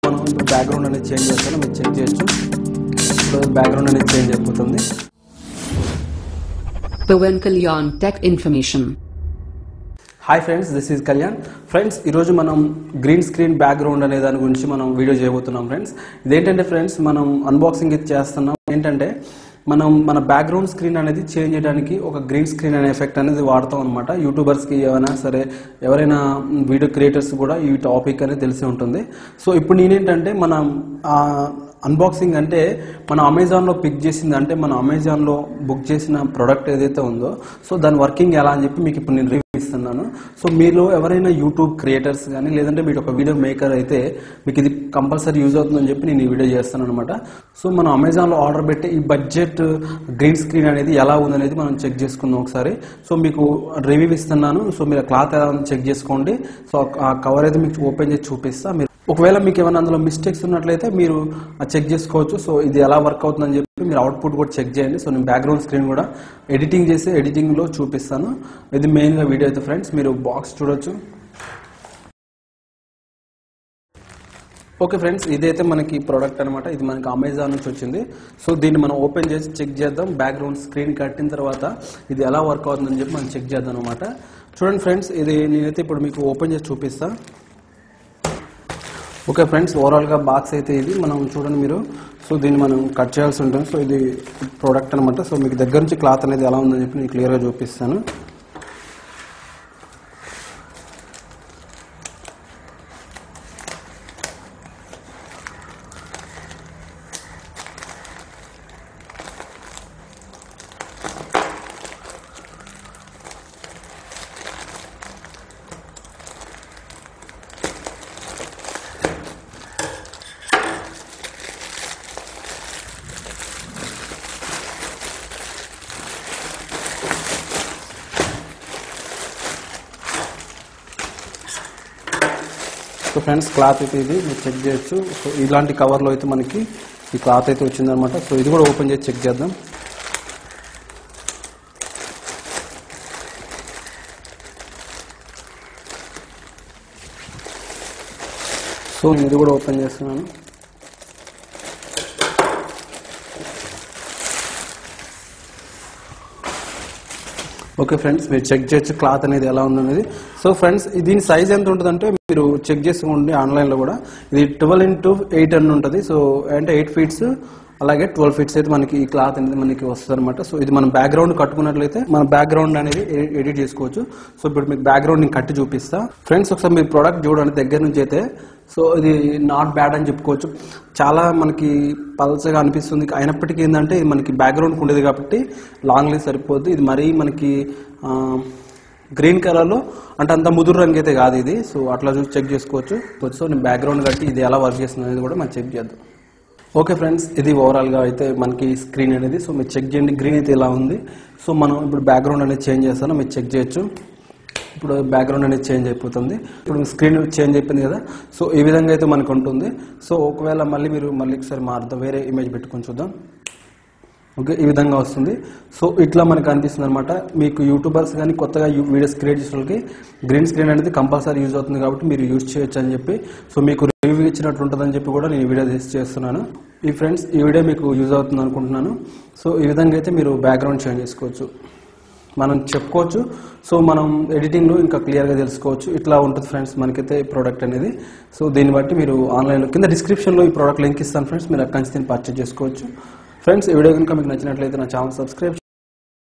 మనం ఇప్పుడు బ్యాక్గ్రౌండ్ అనేది చేంజ్ చేస్తాను మీరు చెక్ చేయొచ్చు ఇప్పుడు బ్యాక్గ్రౌండ్ అనేది చేంజ్ అయిపోతుంది Pawan Kalyan Tech Information. Hi friends this is Kalyan friends ఈరోజు మనం గ్రీన్ స్క్రీన్ బ్యాక్గ్రౌండ్ అనే దాని గురించి మనం వీడియో చేయబోతున్నాం ఫ్రెండ్స్ ఇదేంటంటే ఫ్రెండ్స్ మనం అన్బాక్సింగ్ ఇది చేస్తున్నాం ఏంటంటే మనం మన బ్యాక్గ్రౌండ్ స్క్రీన్ అనేది చేంజ్ చేయడానికి ఒక గ్రీన్ స్క్రీన్ అనే ఎఫెక్ట్ అనేది వాడతాం అనమాట యూట్యూబర్స్కి ఏమైనా సరే ఎవరైనా వీడియో క్రియేటర్స్ కూడా ఈ టాపిక్ అనేది తెలిసి ఉంటుంది సో ఇప్పుడు నేనేంటంటే మనం అన్బాక్సింగ్ అంటే మన అమెజాన్లో పిక్ చేసింది అంటే మన అమెజాన్లో బుక్ చేసిన ప్రోడక్ట్ ఏదైతే ఉందో సో దాని వర్కింగ్ ఎలా అని చెప్పి మీకు ఇప్పుడు నేను రివ్యూ ఇస్తున్నాను సో మీలో ఎవరైనా యూట్యూబ్ క్రియేటర్స్ కానీ లేదంటే మీరు ఒక వీడియో మేకర్ అయితే మీకు ఇది కంపల్సరీ యూజ్ అవుతుందని చెప్పి నేను ఈ వీడియో చేస్తాను అనమాట సో మనం అమెజాన్లో ఆర్డర్ పెట్టి ఈ బడ్జెట్ గ్రీన్ స్క్రీన్ అనేది ఎలా ఉందనేది మనం చెక్ చేసుకుందాం ఒకసారి సో మీకు రివ్యూ ఇస్తున్నాను సో మీరు ఆ క్లాత్ ఎలా ఉందో చెక్ చేసుకోండి సో ఆ కవర్ అయితే మీకు ఓపెన్ చేసి చూపిస్తా మీరు ఒకవేళ మీకు ఏమైనా అందులో మిస్టేక్స్ ఉన్నట్లయితే మీరు చెక్ చేసుకోవచ్చు సో ఇది ఎలా వర్క్ అవుతుందని చెప్పి మీరు అవుట్పుట్ కూడా చెక్ చేయండి సో నేను బ్యాక్గ్రౌండ్ స్క్రీన్ కూడా ఎడిటింగ్ చేసి ఎడిటింగ్లో చూపిస్తాను ఇది మెయిన్గా వీడియో అయితే ఫ్రెండ్స్ మీరు బాక్స్ చూడొచ్చు ఓకే ఫ్రెండ్స్ ఇదైతే మనకి ప్రోడక్ట్ అనమాట ఇది మనకి అమెజాన్ నుంచి వచ్చింది సో దీన్ని మనం ఓపెన్ చేసి చెక్ చేద్దాం బ్యాక్గ్రౌండ్ స్క్రీన్ కట్టిన తర్వాత ఇది ఎలా వర్క్ అవుతుందని చెప్పి మనం చెక్ చేద్దాం అనమాట చూడండి ఫ్రెండ్స్ ఇది నేనైతే ఇప్పుడు మీకు ఓపెన్ చేసి చూపిస్తా ఓకే ఫ్రెండ్స్ ఓవరాల్గా బాక్స్ అయితే ఇది మనం చూడండి మీరు సో దీన్ని మనం కట్ చేయాల్సి ఉంటుంది సో ఇది ప్రోడక్ట్ అనమాట సో మీకు దగ్గర నుంచి క్లాత్ అనేది ఎలా ఉందని చెప్పి నేను క్లియర్గా చూపిస్తాను సో ఫ్రెండ్స్ క్లాత్ అయితే ఇది మీరు చెక్ చేయొచ్చు సో ఇలాంటి కవర్లో అయితే మనకి ఈ క్లాత్ అయితే వచ్చిందనమాట సో ఇది కూడా ఓపెన్ చేసి చెక్ చేద్దాం సో నేను ఇది కూడా ఓపెన్ చేస్తున్నాను ఓకే ఫ్రెండ్స్ మీరు చెక్ చేయొచ్చు క్లాత్ అనేది ఎలా ఉందనేది సో ఫ్రెండ్స్ దీని సైజ్ ఎంత ఉంటుందంటే మీరు చెక్ చేసుకోండి ఆన్లైన్లో కూడా ఇది ట్వెల్వ్ ఇంటూ ఎయిట్ అని ఉంటుంది సో అంటే ఎయిట్ ఫీట్స్ అలాగే ట్వెల్వ్ ఫీట్స్ అయితే మనకి ఈ క్లాత్ అనేది మనకి వస్తుంది అనమాట సో ఇది మనం బ్యాక్గ్రౌండ్ కట్టుకున్నట్లయితే మన బ్యాక్గ్రౌండ్ అనేది ఎ- ఎడిట్ చేసుకోవచ్చు సో ఇప్పుడు మీకు బ్యాక్గ్రౌండ్ నేను కట్టి చూపిస్తా ఫ్రెండ్స్ ఒకసారి మీరు ప్రోడక్ట్ చూడండి దగ్గర నుంచి అయితే సో ఇది నాట్ బ్యాడ్ అని చెప్పుకోవచ్చు చాలా మనకి పల్చగా అనిపిస్తుంది అయినప్పటికీ ఏంటంటే ఇది మనకి బ్యాక్గ్రౌండ్ ఉండేది కాబట్టి లాంగ్ లెన్స్ సరిపోద్ది ఇది మరీ మనకి ఆ, గ్రీన్ కలర్లో అంటే అంత ముదురు రంగు అయితే కాదు ఇది సో అట్లా చూసి చెక్ చేసుకోవచ్చు సో నేను బ్యాక్గ్రౌండ్ కట్టి ఇది ఎలా వర్క్ చేస్తుంది అనేది కూడా మనం చెక్ చేద్దాం ఓకే ఫ్రెండ్స్ ఇది ఓవరాల్గా అయితే మనకి స్క్రీన్ అనేది సో మీరు చెక్ చేయండి గ్రీన్ అయితే ఇలా ఉంది సో మనం ఇప్పుడు బ్యాక్గ్రౌండ్ అనేది చేంజ్ చేస్తాను మీరు చెక్ చేయొచ్చు ఇప్పుడు బ్యాక్గ్రౌండ్ అనేది చేంజ్ అయిపోతుంది ఇప్పుడు స్క్రీన్ చేంజ్ అయిపోయింది కదా సో ఈ విధంగా అయితే మనకు ఉంటుంది సో ఒకవేళ మళ్ళీ మీరు మళ్ళీ ఒకసారి మారుతాం వేరే ఇమేజ్ పెట్టుకొని చూద్దాం ఓకే ఈ విధంగా వస్తుంది సో ఇట్లా మనకు అనిపిస్తుంది అనమాట మీకు యూట్యూబర్స్ కానీ కొత్తగా యూ- వీడియోస్ క్రియేట్ చేసిన వాళ్ళకి గ్రీన్ స్క్రీన్ అనేది కంపల్సరీ యూజ్ అవుతుంది కాబట్టి మీరు యూజ్ చేయొచ్చు అని చెప్పి సో మీకు రివ్యూ ఇచ్చినట్టు ఉంటుందని చెప్పి కూడా నేను ఈ వీడియో చేసి చేస్తున్నాను ఈ ఫ్రెండ్స్ ఈ వీడియో మీకు యూజ్ అవుతుంది అనుకుంటున్నాను సో ఈ విధంగా అయితే మీరు బ్యాక్గ్రౌండ్ చేంజ్ చేసుకోవచ్చు మనం చెప్పుకోవచ్చు సో మనం ఎడిటింగ్లో ఇంకా క్లియర్గా తెలుసుకోవచ్చు ఇట్లా ఉంటుంది ఫ్రెండ్స్ మనకైతే ఈ ప్రోడక్ట్ అనేది సో దీన్ని బట్టి మీరు ఆన్లైన్లో కింద డిస్క్రిప్షన్లో ఈ ప్రోడక్ట్ లింక్ ఇస్తాను ఫ్రెండ్స్ మీరు అక్కడి నుంచి దీన్ని పర్చేజ్ చేసుకోవచ్చు ఫ్రెండ్స్ ఈ వీడియో కనుక మీకు నచ్చినట్లయితే నా ఛానల్ సబ్స్క్రైబ్